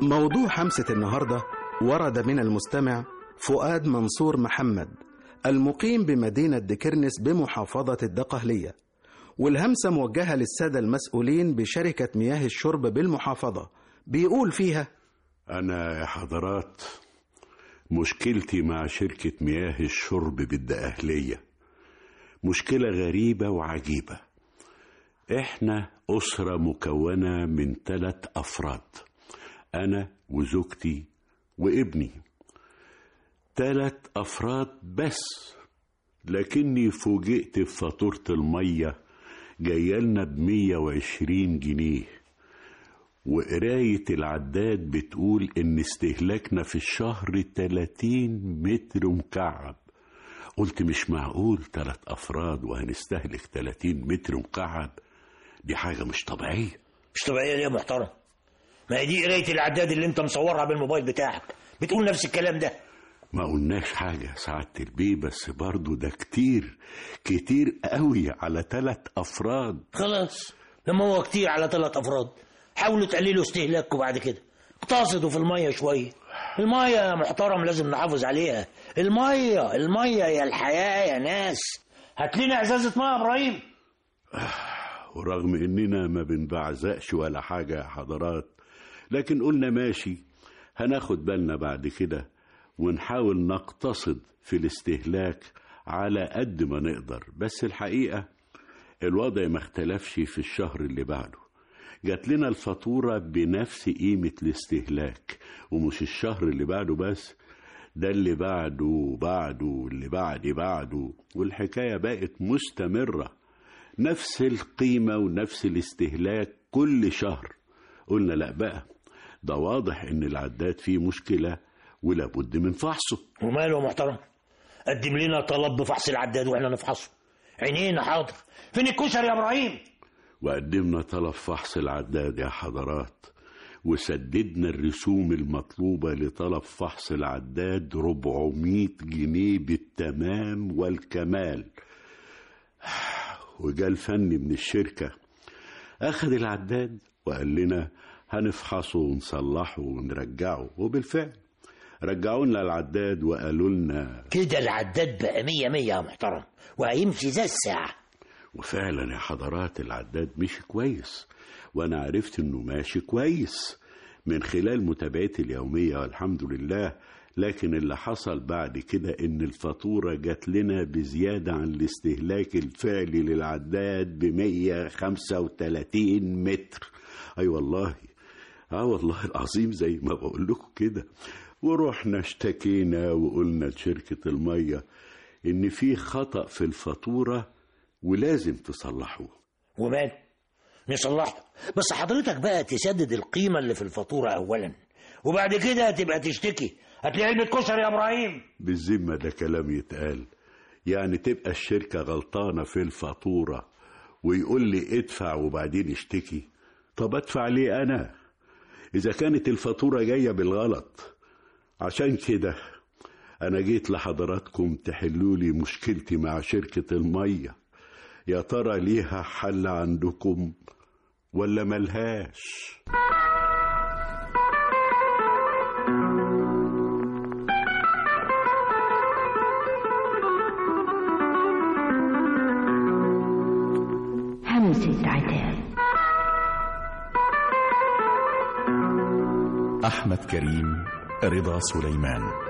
موضوع حمسة النهاردة ورد من المستمع فؤاد منصور محمد المقيم بمدينة دكرنس بمحافظة الدقهلية والهمسة موجهة للسادة المسؤولين بشركة مياه الشرب بالمحافظة بيقول فيها أنا يا حضرات مشكلتي مع شركة مياه الشرب بالدقهلية مشكلة غريبة وعجيبة إحنا أسرة مكونة من ثلاث أفراد أنا وزوجتي وابني ثلاث أفراد بس لكني فوجئت بفاتورة المية جايلنا بمية وعشرين جنيه وقراية العداد بتقول إن استهلاكنا في الشهر 30 متر مكعب قلت مش معقول تلات أفراد وهنستهلك 30 متر مكعب دي حاجة مش طبيعية مش طبيعية ليه يا محترم ما هي دي قراية العداد اللي انت مصورها بالموبايل بتاعك بتقول نفس الكلام ده ما قلناش حاجة يا سعادة البيه بس برضو ده كتير كتير قوي على تلات أفراد خلاص لما هو كتير على ثلاث افراد حاولوا تقللوا استهلاككم بعد كده اقتصدوا في المية شوية المية يا محترم لازم نحافظ عليها المية المية يا الحياة يا ناس هات لنا ازازة مية يا ابراهيم ورغم إننا ما بنبعزقش ولا حاجة يا حضرات لكن قلنا ماشي هناخد بالنا بعد كده ونحاول نقتصد في الاستهلاك على قد ما نقدر بس الحقيقة الوضع ما اختلفش في الشهر اللي بعده جات لنا الفاتورة بنفس قيمة الاستهلاك ومش الشهر اللي بعده بس ده اللي بعده وبعده واللي بعد بعده والحكاية بقت مستمرة نفس القيمة ونفس الاستهلاك كل شهر قلنا لا بقى ده واضح ان العداد فيه مشكلة ولابد من فحصه وماله يا محترم قدم لنا طلب بفحص العداد واحنا نفحصه عينينا حاضر فين الكشري يا ابراهيم وقدمنا طلب فحص العداد يا حضرات وسددنا الرسوم المطلوبة لطلب فحص العداد 400 جنيه بالتمام والكمال وجا الفني من الشركة أخذ العداد وقال لنا هنفحصه ونصلحه ونرجعه وبالفعل رجعوا لنا العداد وقالوا لنا كده العداد بقى مية مية يا محترم وهيمشي زي الساعة وفعلا يا حضرات العداد مشي كويس وانا عرفت انه ماشي كويس من خلال متابعتي اليومية والحمد لله لكن اللي حصل بعد كده ان الفاتورة جات لنا بزيادة عن الاستهلاك الفعلي للعداد ب 135 متر اي أيوة والله اه والله العظيم زي ما بقول لكم كده ورحنا اشتكينا وقلنا لشركة المية ان في خطأ في الفاتورة ولازم تصلحوه ومال نصلحه بس حضرتك بقى تسدد القيمة اللي في الفاتورة أولا وبعد كده تبقى تشتكي هتلاقي علبة كشري يا إبراهيم بالذمة ده كلام يتقال يعني تبقى الشركة غلطانة في الفاتورة ويقول لي ادفع وبعدين اشتكي طب ادفع ليه انا اذا كانت الفاتورة جاية بالغلط عشان كده انا جيت لحضراتكم تحلوا لي مشكلتي مع شركة المية يا ترى ليها حل عندكم ولا ملهاش همسة عتاب أحمد كريم رضا سليمان